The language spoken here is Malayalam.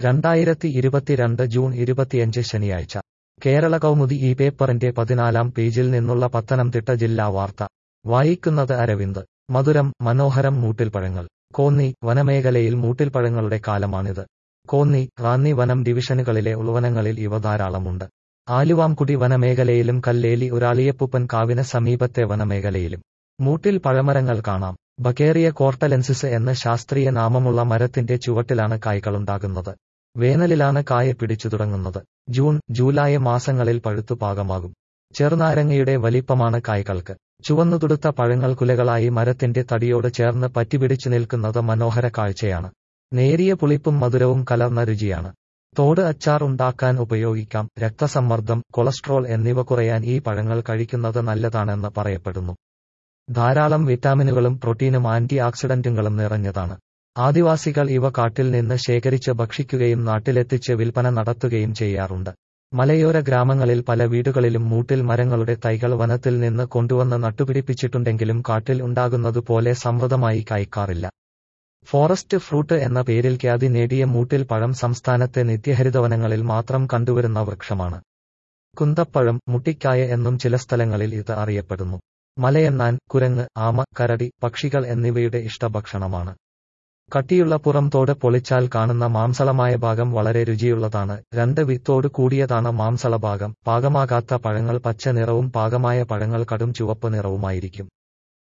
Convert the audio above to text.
രണ്ടായിരത്തി ഇരുപത്തിരണ്ട് ജൂൺ ഇരുപത്തിയഞ്ച് ശനിയാഴ്ച കേരള കൗമുദി ഈ പേപ്പറിന്റെ പതിനാലാം പേജിൽ നിന്നുള്ള പത്തനംതിട്ട ജില്ലാ വാർത്ത വായിക്കുന്നത് അരവിന്ദ് മധുരം മനോഹരം മൂട്ടിൽപ്പഴങ്ങൾ കോന്നി വനമേഖലയിൽ മൂട്ടിൽപ്പഴങ്ങളുടെ കാലമാണിത് കോന്നി റാന്നി വനം ഡിവിഷനുകളിലെ ഉൾവനങ്ങളിൽ ഇവ ധാരാളമുണ്ട് ആലുവാംകുടി വനമേഖലയിലും കല്ലേലി ഉരാളിയപ്പൂപ്പൻ കാവിന് സമീപത്തെ വനമേഖലയിലും മൂട്ടിൽ പഴമരങ്ങൾ കാണാം ബക്കേറിയ കോർട്ടലെൻസിസ് എന്ന ശാസ്ത്രീയ നാമമുള്ള മരത്തിന്റെ ചുവട്ടിലാണ് കായ്കളുണ്ടാകുന്നത് വേനലിലാണ് കായ പിടിച്ചു തുടങ്ങുന്നത് ജൂൺ ജൂലൈ മാസങ്ങളിൽ പഴുത്തു പാകമാകും ചെറുനാരങ്ങയുടെ വലിപ്പമാണ് കായ്കൾക്ക് ചുവന്നുതുടുത്ത പഴങ്ങൾ കുലകളായി മരത്തിന്റെ തടിയോട് ചേർന്ന് പറ്റിപിടിച്ചു നിൽക്കുന്നത് മനോഹര കാഴ്ചയാണ് നേരിയ പുളിപ്പും മധുരവും കലർന്ന രുചിയാണ് തോട് അച്ചാർ ഉണ്ടാക്കാൻ ഉപയോഗിക്കാം രക്തസമ്മർദ്ദം കൊളസ്ട്രോൾ എന്നിവ കുറയാൻ ഈ പഴങ്ങൾ കഴിക്കുന്നത് നല്ലതാണെന്ന് പറയപ്പെടുന്നു ധാരാളം വിറ്റാമിനുകളും പ്രോട്ടീനും ആന്റി ഓക്സിഡന്റുകളും നിറഞ്ഞതാണ് ആദിവാസികൾ ഇവ കാട്ടിൽ നിന്ന് ശേഖരിച്ച് ഭക്ഷിക്കുകയും നാട്ടിലെത്തിച്ച് വിൽപ്പന നടത്തുകയും ചെയ്യാറുണ്ട് മലയോര ഗ്രാമങ്ങളിൽ പല വീടുകളിലും മൂട്ടിൽ മരങ്ങളുടെ തൈകൾ വനത്തിൽ നിന്ന് കൊണ്ടുവന്ന് നട്ടുപിടിപ്പിച്ചിട്ടുണ്ടെങ്കിലും കാട്ടിൽ ഉണ്ടാകുന്നതുപോലെ സമൃദ്ധമായി കായ്ക്കാറില്ല ഫോറസ്റ്റ് ഫ്രൂട്ട് എന്ന പേരിൽ ഖ്യാതി നേടിയ മൂട്ടിൽ പഴം സംസ്ഥാനത്തെ നിത്യഹരിതവനങ്ങളിൽ മാത്രം കണ്ടുവരുന്ന വൃക്ഷമാണ് കുന്തപ്പഴം മുട്ടിക്കായ എന്നും ചില സ്ഥലങ്ങളിൽ ഇത് അറിയപ്പെടുന്നു മലയണ്ണാൻ കുരങ്ങ് ആമ കരടി പക്ഷികൾ എന്നിവയുടെ ഇഷ്ടഭക്ഷണമാണ് കട്ടിയുള്ള പുറംതോട് പൊളിച്ചാൽ കാണുന്ന മാംസളമായ ഭാഗം വളരെ രുചിയുള്ളതാണ് രണ്ട് വിത്തോട് കൂടിയതാണ് മാംസള ഭാഗം പാകമാകാത്ത പഴങ്ങൾ പച്ച നിറവും പാകമായ പഴങ്ങൾ കടും ചുവപ്പ് നിറവുമായിരിക്കും